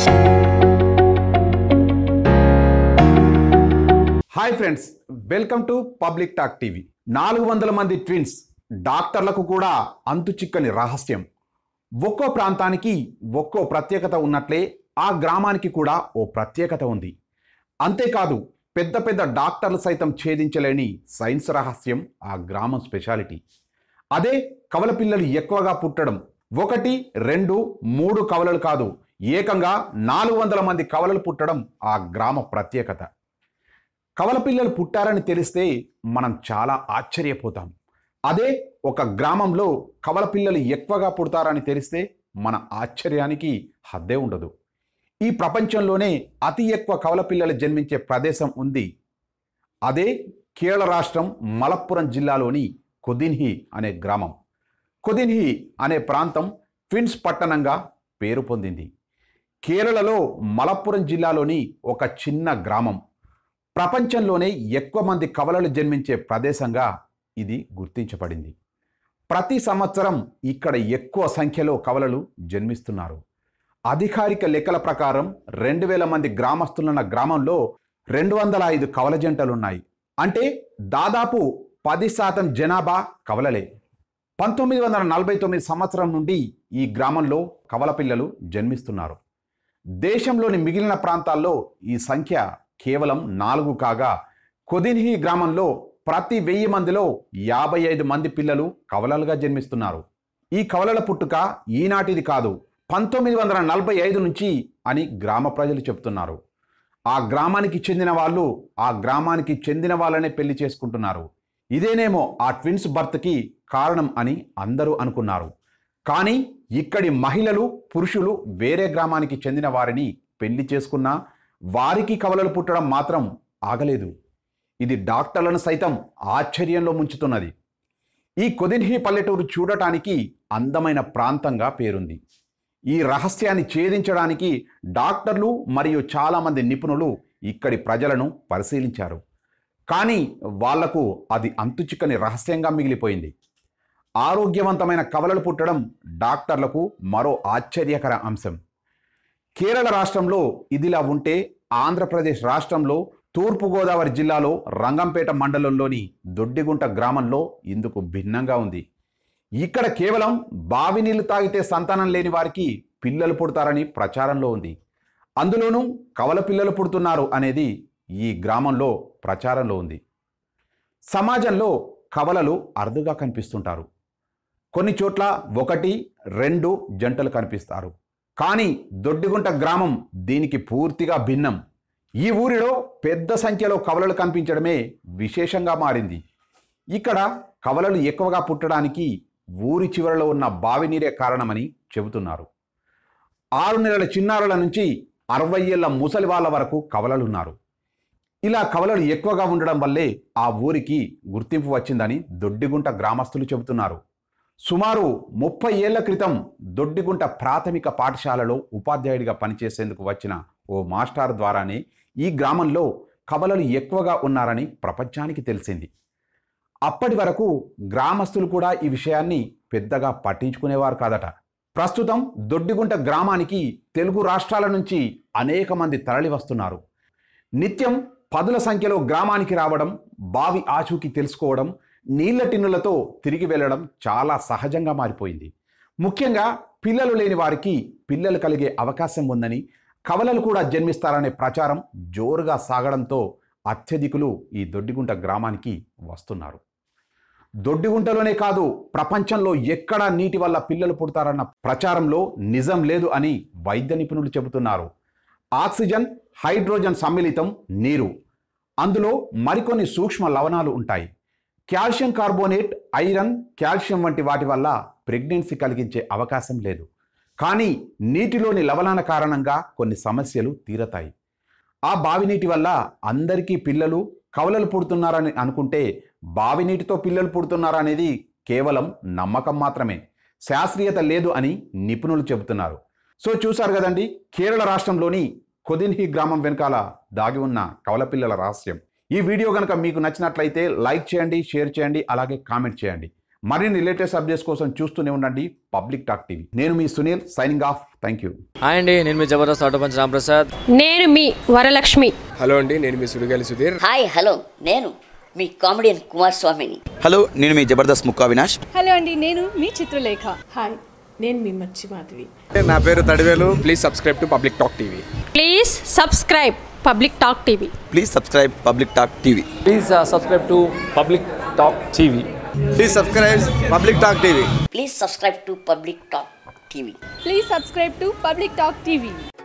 hi friends welcome to public talk TV నాలుగు వందల మంది ట్విన్స్ డాక్టర్లకు కూడా అంతు చిక్కని రహస్యం ఒక్కో ప్రాంతానికి ఒక్కో ప్రత్యేకత ఉన్నట్లే ఆ గ్రామానికి కూడా ఓ ప్రత్యేకత ఉంది అంతేకాదు పెద్ద పెద్ద డాక్టర్లు సైతం ఛేదించలేని సైన్స్ రహస్యం ఆ గ్రామం స్పెషాలిటీ అదే కవల పిల్లలు ఎక్కువగా పుట్టడం ఒకటి రెండు మూడు కవలలు కాదు ఏకంగా నాలుగు వందల మంది కవలలు పుట్టడం ఆ గ్రామ ప్రత్యేకత కవల పిల్లలు పుట్టారని తెలిస్తే మనం చాలా ఆశ్చర్యపోతాం అదే ఒక గ్రామంలో కవల పిల్లలు ఎక్కువగా పుడతారని తెలిస్తే మన ఆశ్చర్యానికి హద్దే ఉండదు ఈ ప్రపంచంలోనే అతి ఎక్కువ కవల పిల్లలు జన్మించే ప్రదేశం ఉంది అదే కేరళ రాష్ట్రం మలప్పురం జిల్లాలోని కొదిన్హి అనే గ్రామం కొదిన్హి అనే ప్రాంతం ట్విన్స్ పట్టణంగా పేరు పొందింది కేరళలో మలప్పురం జిల్లాలోని ఒక చిన్న గ్రామం ప్రపంచంలోనే ఎక్కువ మంది కవలలు జన్మించే ప్రదేశంగా ఇది గుర్తించబడింది ప్రతి సంవత్సరం ఇక్కడ ఎక్కువ సంఖ్యలో కవలలు జన్మిస్తున్నారు అధికారిక లెక్కల ప్రకారం రెండు వేల మంది గ్రామస్తులున్న గ్రామంలో రెండు వందల ఐదు కవల జంటలున్నాయి అంటే దాదాపు పది శాతం జనాభా కవలలే పంతొమ్మిది వందల నలభై తొమ్మిది సంవత్సరం నుండి ఈ గ్రామంలో కవల పిల్లలు జన్మిస్తున్నారు దేశంలోని మిగిలిన ప్రాంతాల్లో ఈ సంఖ్య కేవలం నాలుగు కాగా కొదిన్హి గ్రామంలో ప్రతి వెయ్యి మందిలో యాభై ఐదు మంది పిల్లలు కవలలుగా జన్మిస్తున్నారు ఈ కవలల పుట్టుక ఈనాటిది కాదు పంతొమ్మిది వందల నలభై ఐదు నుంచి అని గ్రామ ప్రజలు చెబుతున్నారు ఆ గ్రామానికి చెందిన వాళ్ళు ఆ గ్రామానికి చెందిన వాళ్ళనే పెళ్లి చేసుకుంటున్నారు ఇదేనేమో ఆ ట్విన్స్ బర్త్కి కారణం అని అందరూ అనుకున్నారు కానీ ఇక్కడి మహిళలు పురుషులు వేరే గ్రామానికి చెందిన వారిని పెళ్లి చేసుకున్నా వారికి కవలలు పుట్టడం మాత్రం ఆగలేదు ఇది డాక్టర్లను సైతం ఆశ్చర్యంలో ముంచుతున్నది ఈ కొదిన్హి పల్లెటూరు చూడటానికి అందమైన ప్రాంతంగా పేరుంది ఈ రహస్యాన్ని ఛేదించడానికి డాక్టర్లు మరియు చాలామంది నిపుణులు ఇక్కడి ప్రజలను పరిశీలించారు కానీ వాళ్లకు అది అంతుచిక్కని రహస్యంగా మిగిలిపోయింది ఆరోగ్యవంతమైన కవలలు పుట్టడం డాక్టర్లకు మరో ఆశ్చర్యకర అంశం కేరళ రాష్ట్రంలో ఇదిలా ఉంటే ఆంధ్రప్రదేశ్ రాష్ట్రంలో తూర్పుగోదావరి జిల్లాలో రంగంపేట మండలంలోని దొడ్డిగుంట గ్రామంలో ఇందుకు భిన్నంగా ఉంది ఇక్కడ కేవలం బావి నీళ్లు తాగితే సంతానం లేని వారికి పిల్లలు పుడతారని ప్రచారంలో ఉంది అందులోనూ కవల పిల్లలు పుడుతున్నారు అనేది ఈ గ్రామంలో ప్రచారంలో ఉంది సమాజంలో కవలలు అరుదుగా కనిపిస్తుంటారు కొన్ని చోట్ల ఒకటి రెండు జంటలు కనిపిస్తారు కానీ దొడ్డిగుంట గ్రామం దీనికి పూర్తిగా భిన్నం ఈ ఊరిలో పెద్ద సంఖ్యలో కవలలు కనిపించడమే విశేషంగా మారింది ఇక్కడ కవలలు ఎక్కువగా పుట్టడానికి ఊరి చివరలో ఉన్న బావి నీరే కారణమని చెబుతున్నారు ఆరు నెలల చిన్నారుల నుంచి అరవై ఏళ్ల ముసలి వాళ్ళ వరకు కవలలున్నారు ఇలా కవలలు ఎక్కువగా ఉండడం వల్లే ఆ ఊరికి గుర్తింపు వచ్చిందని దొడ్డిగుంట గ్రామస్తులు చెబుతున్నారు సుమారు ముప్పై ఏళ్ల క్రితం దొడ్డిగుంట ప్రాథమిక పాఠశాలలో ఉపాధ్యాయుడిగా పనిచేసేందుకు వచ్చిన ఓ మాస్టర్ ద్వారానే ఈ గ్రామంలో కవలలు ఎక్కువగా ఉన్నారని ప్రపంచానికి తెలిసింది అప్పటి వరకు గ్రామస్తులు కూడా ఈ విషయాన్ని పెద్దగా పట్టించుకునేవారు కాదట ప్రస్తుతం దొడ్డిగుంట గ్రామానికి తెలుగు రాష్ట్రాల నుంచి అనేక మంది తరలి వస్తున్నారు నిత్యం పదుల సంఖ్యలో గ్రామానికి రావడం బావి ఆచూకీ తెలుసుకోవడం నీళ్ల టిన్నులతో తిరిగి వెళ్ళడం చాలా సహజంగా మారిపోయింది ముఖ్యంగా పిల్లలు లేని వారికి పిల్లలు కలిగే అవకాశం ఉందని కవలలు కూడా జన్మిస్తారనే ప్రచారం జోరుగా సాగడంతో అత్యధికులు ఈ దొడ్డిగుంట గ్రామానికి వస్తున్నారు దొడ్డిగుంటలోనే కాదు ప్రపంచంలో ఎక్కడా నీటి వల్ల పిల్లలు పుడతారన్న ప్రచారంలో నిజం లేదు అని వైద్య నిపుణులు చెబుతున్నారు ఆక్సిజన్ హైడ్రోజన్ సమ్మిళితం నీరు అందులో మరికొన్ని సూక్ష్మ లవణాలు ఉంటాయి కాల్షియం కార్బోనేట్ ఐరన్ కాల్షియం వంటి వాటి వల్ల ప్రెగ్నెన్సీ కలిగించే అవకాశం లేదు కానీ నీటిలోని లవణాల కారణంగా కొన్ని సమస్యలు తీరతాయి ఆ బావి నీటి వల్ల అందరికీ పిల్లలు కవలలు పుడుతున్నారని అనుకుంటే బావి నీటితో పిల్లలు పుడుతున్నారనేది కేవలం నమ్మకం మాత్రమే శాస్త్రీయత లేదు అని నిపుణులు చెబుతున్నారు సో చూశారు కదండి కేరళ రాష్ట్రంలోని కొదిన్హి గ్రామం వెనకాల దాగి ఉన్న కవలపిల్లల రహస్యం ఈ వీడియో కనుక మీకు నచ్చినట్లయితే లైక్ చేయండి షేర్ చేయండి అలాగే కామెంట్ చేయండి మరిన్ని లేటెస్ట్ అప్డేట్స్ కోసం చూస్తూనే ఉండండి పబ్లిక్ టాక్ టీవీ నేను మీ Sunil signing off thank you hi అండి నేను మీ జబర్దస్త్ ఆటో పంచ్ రాంప్రసాద్ నేను మీ వరలక్ష్మి హలో అండి నేను మీ సుడిగాలి సుధీర్ హాయ్ హలో నేను మీ కామెడియన్ కుమార్ స్వామిని హలో నేను మీ జబర్దస్త్ ముక్కా వినాష్ హలో అండి నేను మీ చిత్రలేఖ హాయ్ నేను మీ మర్చి మాధవి నా పేరు Tadivelu please subscribe to public talk TV please subscribe public talk TV please subscribe public talk TV please subscribe to public talk TV please subscribe public talk TV please subscribe to public talk TV please subscribe to public talk TV